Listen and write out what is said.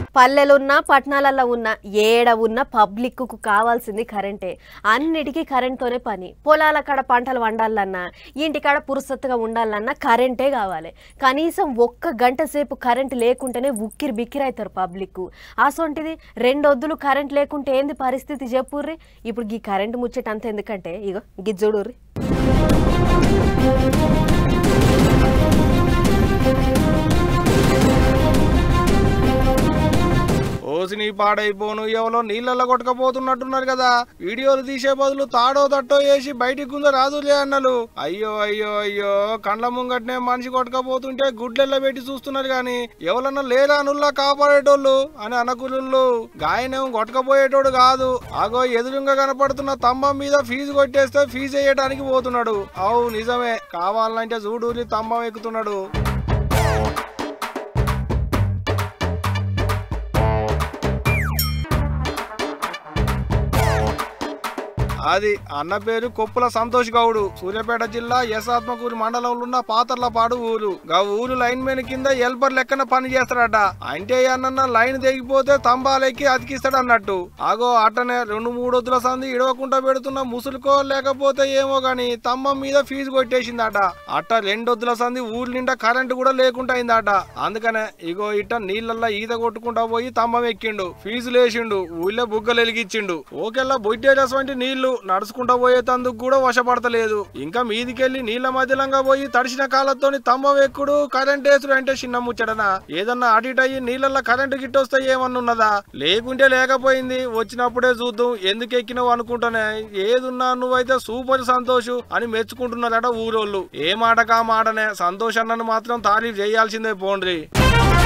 పల్లెలున్నా పట్టణాలలో ఉన్న ఏడ ఉన్న పబ్లిక్ కు కావాల్సింది కరెంటే అన్నిటికీ కరెంట్తోనే పని పొలాల కాడ పంటలు వండాలన్నా ఇంటికాడ పురుసత్తుగా ఉండాలన్నా కరెంటే కావాలి కనీసం ఒక్క గంట సేపు కరెంట్ లేకుంటేనే ఉక్కిరి బిక్కిరి అవుతారు పబ్లిక్ అసొంటిది రెండు వద్దులు కరెంట్ లేకుంటే ఏంది పరిస్థితి చెప్పుర్రి ఇప్పుడు ఈ కరెంట్ ముచ్చట అంత ఎందుకంటే ఇగో గిజ్జుడుర్రి ఓసిని పాడైపోను ఎవరో నీళ్ళల్లో కొట్టకపోతున్నట్టున్నారు కదా వీడియోలు తీసే బదులు తాడో తట్టో వేసి బయటికి గుంద రాదులే అన్నలు అయ్యో అయ్యో అయ్యో కండ్ల ముంగట్నే మనిషి కొట్టకపోతుంటే గుడ్లెల్ల పెట్టి చూస్తున్నారు గాని ఎవరన్నా లేరా నుల్లా కాపాడేటోళ్ళు అని అనకులు గాయనేం కొట్టకపోయేటోడు కాదు ఆగో ఎదురుగా కనపడుతున్న స్తంభం మీద ఫీజు కొట్టేస్తే ఫీజు వేయడానికి పోతున్నాడు అవు నిజమే కావాలంటే చూడు స్తంభం ఎక్కుతున్నాడు అది అన్న పేరు కొప్పుల సంతోష్ గౌడు సూర్యాపేట జిల్లా ఎస్ ఆత్మకూరు మండలంలో ఉన్న పాతర్లపాడు ఊరు గా ఊరు లైన్ మెన్ కింద ఎల్బర్ లెక్కన పని చేస్తాడట అంటే అన్న లైన్ తెగిపోతే తంబాలెక్కి అతికిస్తాడు అన్నట్టు ఆగో అట్టనే రెండు మూడు వద్దుల సంది ఇడవకుండా పెడుతున్న ముసులుకో లేకపోతే ఏమో గాని స్తంభం మీద ఫీజు కొట్టేసిందట అట్ట రెండొద్దుల సంది ఊరు నిండా కరెంటు కూడా లేకుండా అయిందట అందుకనే ఇగో ఇట్ట నీళ్ళల్లో ఈత కొట్టుకుంటా పోయి స్తంభం ఎక్కిండు ఫీజు లేచిండు ఊళ్ళో బుగ్గలు వెలిగించిండు ఓకెల్లా బొట్టేటస్ వంటి నీళ్లు నడుచుకుంటా పోయేటందుకు కూడా వశపడతలేదు ఇంకా మీదికెళ్లి నీళ్ల మధ్యలంగా పోయి తడిసిన కాళ్ళతోని స్తంభం ఎక్కుడు కరెంట్ వేసుడు అంటే చిన్న ముచ్చటనా ఏదన్నా అటు ఇటు అయ్యి నీళ్ళల్లో కరెంటు గిట్టొస్తే ఏమన్నున్నదా లేకుంటే లేకపోయింది వచ్చినప్పుడే చూద్దాం ఎందుకు ఎక్కినావు అనుకుంటానే ఏదున్నా నువ్వైతే సూపర్ సంతోషు అని మెచ్చుకుంటున్నారట ఊరోళ్ళు ఏ మాటకా మాటనే సంతోష్ అన్నను మాత్రం తారీఫ్ చేయాల్సిందే పోండ్రి